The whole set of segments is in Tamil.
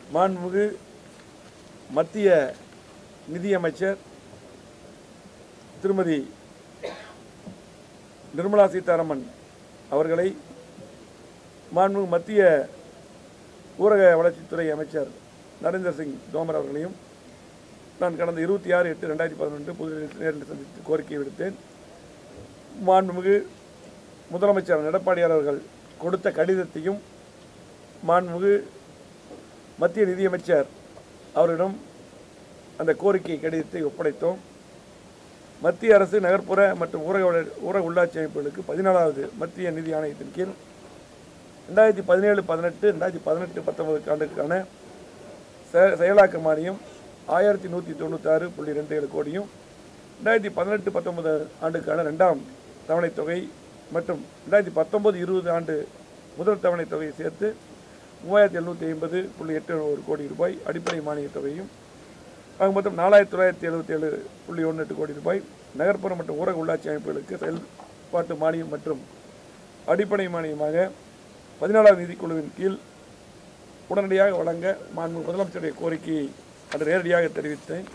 மாண்புமிகு மத்திய நிதியமைச்சர் திருமதி நிர்மலா சீதாராமன் அவர்களை மாண்புமிகு மத்திய ஊரக வளர்ச்சித்துறை அமைச்சர் நரேந்திர சிங் தோமர் அவர்களையும் நான் கடந்த இருபத்தி ஆறு எட்டு ரெண்டாயிரத்தி பதினொன்று புதுதில்லியில் நேரில் சந்தித்து கோரிக்கை விடுத்தேன் மாண்புமிகு முதலமைச்சர் எடப்பாடியார் அவர்கள் கொடுத்த கடிதத்தையும் மாண்புமிகு மத்திய நிதியமைச்சர் அவரிடம் அந்த கோரிக்கை கடிதத்தை ஒப்படைத்தோம் மத்திய அரசு நகர்ப்புற மற்றும் ஊரக வள- ஊரக உள்ளாட்சி அமைப்புகளுக்கு பதினாலாவது மத்திய நிதி ஆணையத்தின் கீழ் ரெண்டாயிரத்தி பதினேழு பதினெட்டு ரெண்டாயிரத்தி பதினெட்டு பத்தொன்பது ஆண்டுக்கான செ- செயலாக்க மானியம் ஆயிரத்தி நூற்றி தொண்ணூத்தாறு புள்ளி ரெண்டு ஏழு கோடியும் ரெண்டாயிரத்தி பதினெட்டு பத்தொன்பது ஆண்டுக்கான ரெண்டாம் தவணைத் தொகை மற்றும் ரெண்டாயிரத்தி பத்தொன்பது இருபது ஆண்டு முதல் தவணைத் தொகையை சேர்த்து மூவாயிரத்தி எழுநூற்றி ஐம்பது புள்ளி எட்டு ஒரு கோடி ரூபாய் அடிப்படை மானியத் தொகையும் ஆக மொத்தம் நாலாயிரத்தி தொள்ளாயிரத்தி எழுபத்தி ஏழு புள்ளி ஒன்று எட்டு கோடி ரூபாய் நகர்ப்புற மற்றும் ஊரக உள்ளாட்சி அமைப்புகளுக்கு செயல்பாட்டு மானியம் மற்றும் அடிப்படை மானியமாக பதினாலாவது நிதிக்குழுவின் கீழ் உடனடியாக வழங்க மாண்பு முதலமைச்சருடைய கோரிக்கையை அன்று நேரடியாக தெரிவித்தேன்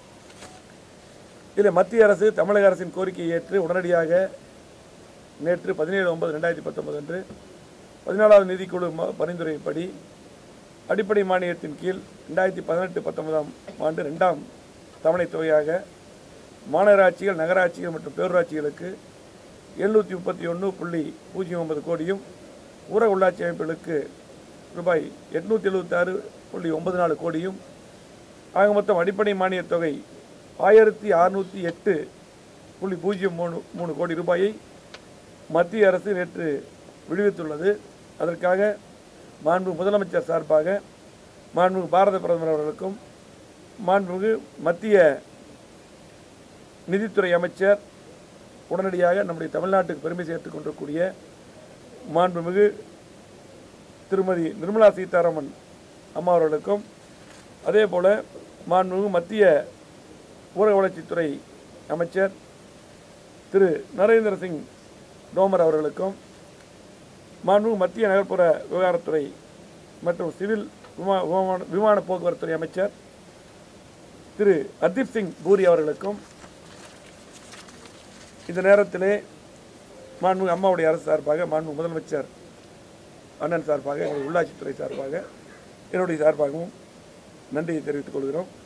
இதில் மத்திய அரசு தமிழக அரசின் கோரிக்கையை ஏற்று உடனடியாக நேற்று பதினேழு ஒன்பது ரெண்டாயிரத்தி பத்தொன்பது அன்று பதினாலாவது நிதிக்குழு ம- பரிந்துரைப்படி அடிப்படை மானியத்தின் கீழ் ரெண்டாயிரத்தி பதினெட்டு பத்தொன்பதாம் ஆண்டு ரெண்டாம் தவணைத் தொகையாக மாநகராட்சிகள் நகராட்சிகள் மற்றும் பேரூராட்சிகளுக்கு எழுநூற்றி முப்பத்தி ஒன்று புள்ளி பூஜ்ஜியம் ஒன்பது கோடியும் ஊரக உள்ளாட்சி அமைப்புகளுக்கு ரூபாய் எட்நூற்றி எழுபத்தாறு புள்ளி ஒன்பது நாலு கோடியும் ஆக மொத்தம் அடிப்படை மானியத் தொகை ஆயிரத்தி அறுநூற்றி எட்டு புள்ளி பூஜ்ஜியம் மூணு மூணு கோடி ரூபாயை மத்திய அரசு நேற்று விடுவித்துள்ளது அதற்காக மாண்பு முதலமைச்சர் சார்பாக மாண்புமிகு பாரத பிரதமர் அவர்களுக்கும் மாண்புமிகு மத்திய நிதித்துறை அமைச்சர் உடனடியாக நம்முடைய தமிழ்நாட்டுக்கு பெருமை சேர்த்துக் கொண்டிருக்கூடிய மாண்புமிகு திருமதி நிர்மலா சீதாராமன் அம்மா அவர்களுக்கும் அதே போல மாண்புமிகு மத்திய ஊரக வளர்ச்சித்துறை அமைச்சர் திரு நரேந்திர சிங் தோமர் அவர்களுக்கும் மாண்புமிகு மத்திய நகர்ப்புற விவகாரத்துறை மற்றும் சிவில் விமா- விமான விமான போக்குவரத்துறை அமைச்சர் திரு ஹர்தீப் சிங் பூரி அவர்களுக்கும் இந்த நேரத்திலே மாண்புமிகு அம்மாவுடைய அரசு சார்பாக மாண்பு முதலமைச்சர் அண்ணன் சார்பாக எங்களுடைய உள்ளாட்சித்துறை சார்பாக என்னுடைய சார்பாகவும் நன்றியை தெரிவித்துக் கொள்கிறோம்